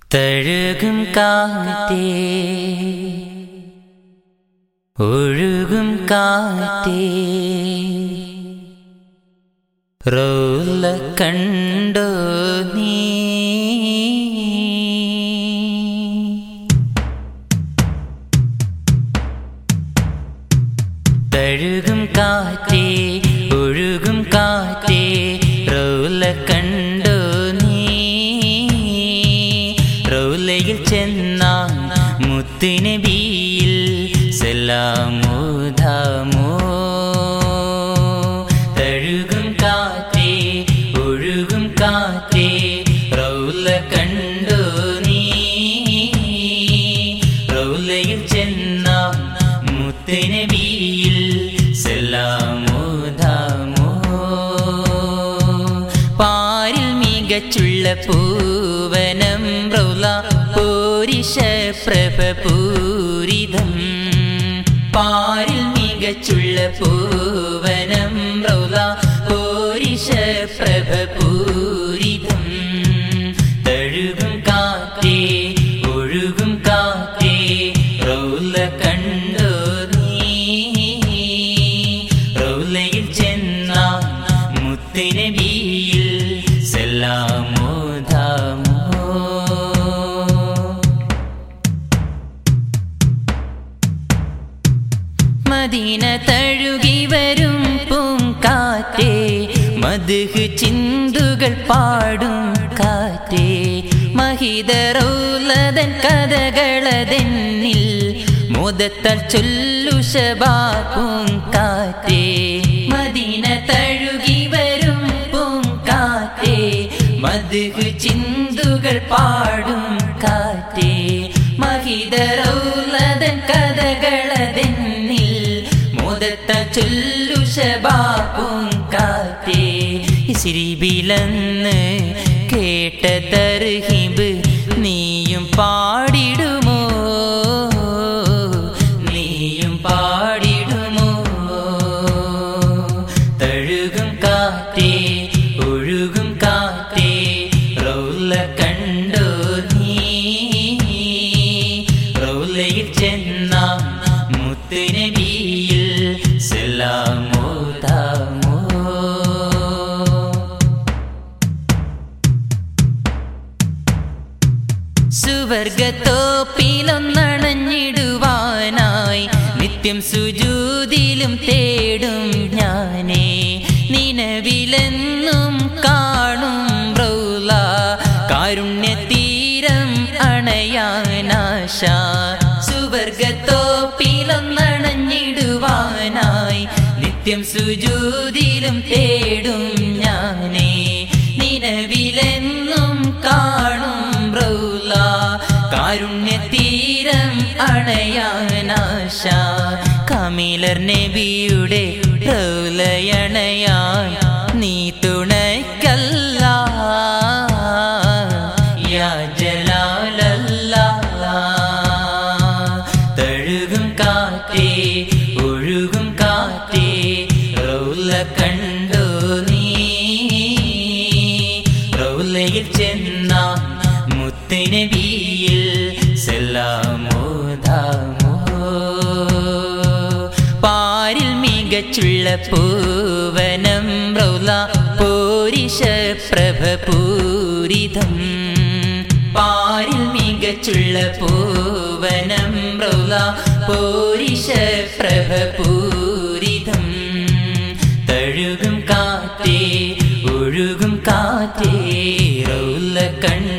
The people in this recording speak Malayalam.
തഴുകും കാറ്റേ ഒഴുകും കാറ്റേ റോല കണ്ടോ നീ തഴുകും കാറ്റേ ഒഴുകും കാറ്റേ റോല കണ്ടോ നീ റൗലയിൽ ചെന്ന മുത്തുനബിയിൽ സലാമോ ധാമോ തഴുകും കാറ്റേ ഒഴുകും കാറ്റേ റൗല കണ്ടോ നീ റൗലയിൽ ചെന്ന മുത്തുനബിയിൽ സലാമോ ധാമോ പാരിൽ മികച്ചുള്ള പൂവനം റൗല പോരിശ പ്രഭ പൂരിതം പാരിൽ മികച്ചുള്ള പൂവനം റൗല പോരിശ പ്രഭ പൂരിതം തഴുകും കാറ്റേ ഒഴുകും കാറ്റേ റൗല കണ്ടോ നീ റൗലയിൽ ചെന്ന മുത്തുനബിയിൽ സലാമോ ധാമോ മദീന തഴുകി വരും പൂങ്കാറ്റേ മധുഹ് ചിന്തുകൾ പാടും കാറ്റേ മഹിതറൗലതൻ കഥകളതെന്നിൽ മോദത്താൽ ചൊല്ലു ശബാ പൂങ്കാറ്റേ മദീന തഴുകി വരും പൂങ്കാറ്റേ മധുഹ് ചിന്തുകൾ പാടും കാറ്റേ മഹിതറൗലതൻ കഥകളതെന്നിൽ മോദത്ത ചൊല്ലു ശബാപ്പും കാറ്റേ ഇസിരിബിലെന്ന് കേട്ട തർഹിബ് നീയും പാടിടുമോ നീയും പാടിടുമോ തഴുകും കാറ്റേ ഒഴുകും കാറ്റേ റൗല കണ്ടോ നീ റൗലയിൽ ചെന്ന മുത്തുനബിയിൽ സലാമോ താമോ സുവർഗത്തോപ്പിലൊന്നണഞ്ഞിടുവാനായി നിത്യം സുജൂതിലും തേടും ഞാനേ നിലവിലെന്നും കാണും റൗല കാരുണ്യതീരം അണയാനാശ സുവർഗത്തോപ്പിലൊന്നണഞ്ഞിടുവാനായി നിത്യം സുജൂതിലും തേടും ഞാനേ നിലവിലെന്നും കാണും റൗല കാരുണ്യതീരം അണയാനാശ കമിലർ നബിയുടെ റൗലയണയാൻ നീ തുണയ്ക്കല്ല യാ ജലാലല്ലാ തഴുകും കാറ്റേ ഒഴുകും കാറ്റേ റൗല കണ്ടോ നീ റൗലയിൽ ചെന്ന മുത്തുനബിയിൽ സലാമോ ധാമോ പാരിൽ മികച്ചുള്ള പൂവനം റൗല പോരിശ പ്രഭ പൂരിതം പാരിൽ മികച്ചുള്ള പൂവനം റൗല പോരിശ പ്രഭ പൂരിതം തഴുകും കാറ്റേ ഒഴുകും കാറ്റേ റൗല കണ്ട